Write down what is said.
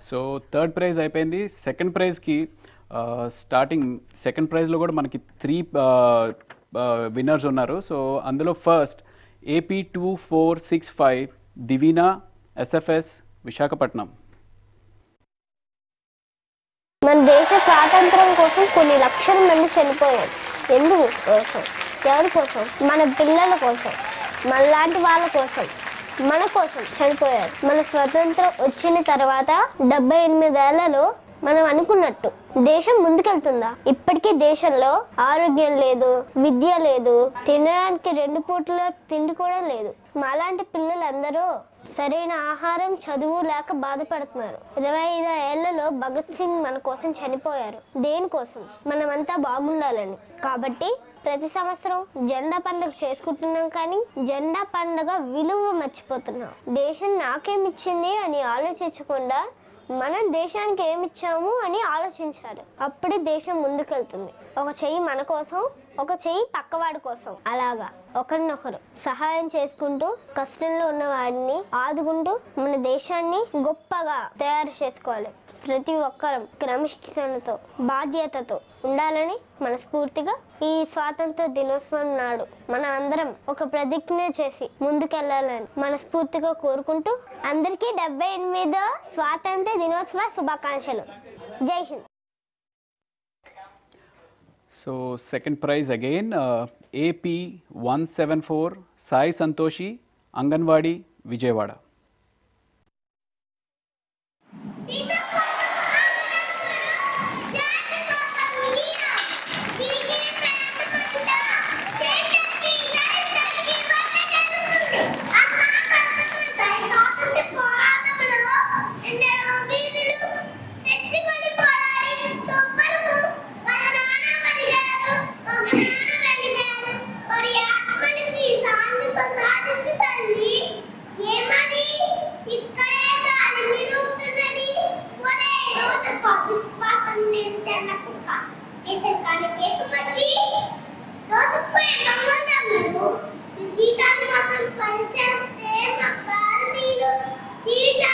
so third prize అయిపోయింది second ప్రైజ్కి starting second ప్రైజ్లో కూడా మనకి త్రీ విన్నర్స్ ఉన్నారు సో అందులో first AP two four six five Divina SFS Visakhapatnam మన దేశ స్వాతంత్రం కోసం కొన్ని లక్షల మంది చనిపోయారు ఎందుకు కోసం ఎవరి కోసం మన పిల్లల కోసం మనలాంటి వాళ్ళ కోసం మన కోసం చనిపోయారు మన స్వతంత్రం వచ్చిన తర్వాత డెబ్బై ఎనిమిదేళ్లలో మనం అనుకున్నట్టు దేశం ముందుకెళ్తుందా ఇప్పటికీ దేశంలో ఆరోగ్యం లేదు విద్య లేదు తినడానికి రెండు పూటల తిండి కూడా లేదు మాలాంటి పిల్లలందరూ సరైన ఆహారం చదువు లేక బాధపడుతున్నారు ఇరవై ఐదు ఏళ్లలో భగత్ సింగ్ మన కోసం చనిపోయారు దేనికోసం మనమంతా బాగుండాలని కాబట్టి ప్రతి సంవత్సరం జెండా పండుగ చేసుకుంటున్నాం కానీ జెండా పండుగ విలువ మర్చిపోతున్నాం దేశం నాకేమిచ్చింది అని ఆలోచించకుండా మనం దేశానికి ఏమిచ్చాము అని ఆలోచించాలి అప్పుడే దేశం ముందుకెళ్తుంది ఒక చెయ్యి మన కోసం ఒక చెయ్యి పక్కవాడి కోసం అలాగా ఒకరినొకరు సహాయం చేసుకుంటూ కష్టంలో ఉన్న వాడిని ఆదుకుంటూ మన దేశాన్ని గొప్పగా తయారు చేసుకోవాలి ప్రతి ఒక్కరం క్రమశిక్షణతో బాధ్యతతో ఉండాలని మనస్ఫూర్తిగా ఈ స్వాతంత్ర దినోత్సవం నాడు మన అందరం ఒక ప్రతిజ్ఞ చేసి ముందుకెళ్లాలని మనస్ఫూర్తిగా కోరుకుంటూ అందరికీ డెబ్బై ఎనిమిదో స్వాతంత్ర దినోత్సవ శుభాకాంక్షలు జై హింద్ so second prize again AP one seven four Sai Santoshi Anganwadi Vijayawada ఏమని ఇక్కడే గాలి నిరుగుతున్నది ఒరే రోజు విశ్వాసం లేని తెల్ల కుక్క కేసరి కాని కేసు వచ్చి దోసుకుపోయే దొంగలు మీ జీతాల కోసం పనిచేస్తే మా భారతీయులు జీవితాలు